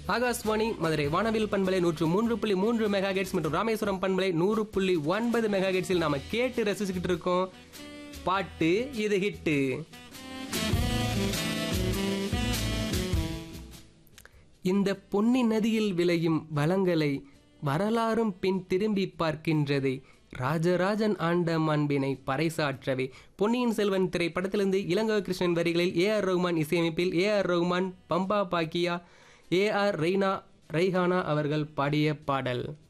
ஆகாஷ்வாணி மதுரை வானவில் பண்பலை நூற்று மூன்று புள்ளி மூன்று மெகா மற்றும் ராமேஸ்வரம் பண்பலை நூறு புள்ளி ஒன்பது மெகா ஹெட்ஸில் நாம கேட்டு ரசிச்சுக்கிட்டு இருக்கோம் பாட்டு இது ஹிட்டு இந்த பொன்னி நதியில் விளையும் வளங்களை வரலாறும் பின் திரும்பி பார்க்கின்றதை ராஜராஜன் ஆண்ட மாண்பினை பறைசாற்றவே பொன்னியின் செல்வன் திரைப்படத்திலிருந்து இளங்கோ கிருஷ்ணன் வரிகளில் ஏ ஆர் ரகுமான் இசையமைப்பில் A R Rahman Bamba Bakya A R Raina Raihana அவர்கள் பாடிய பாடல்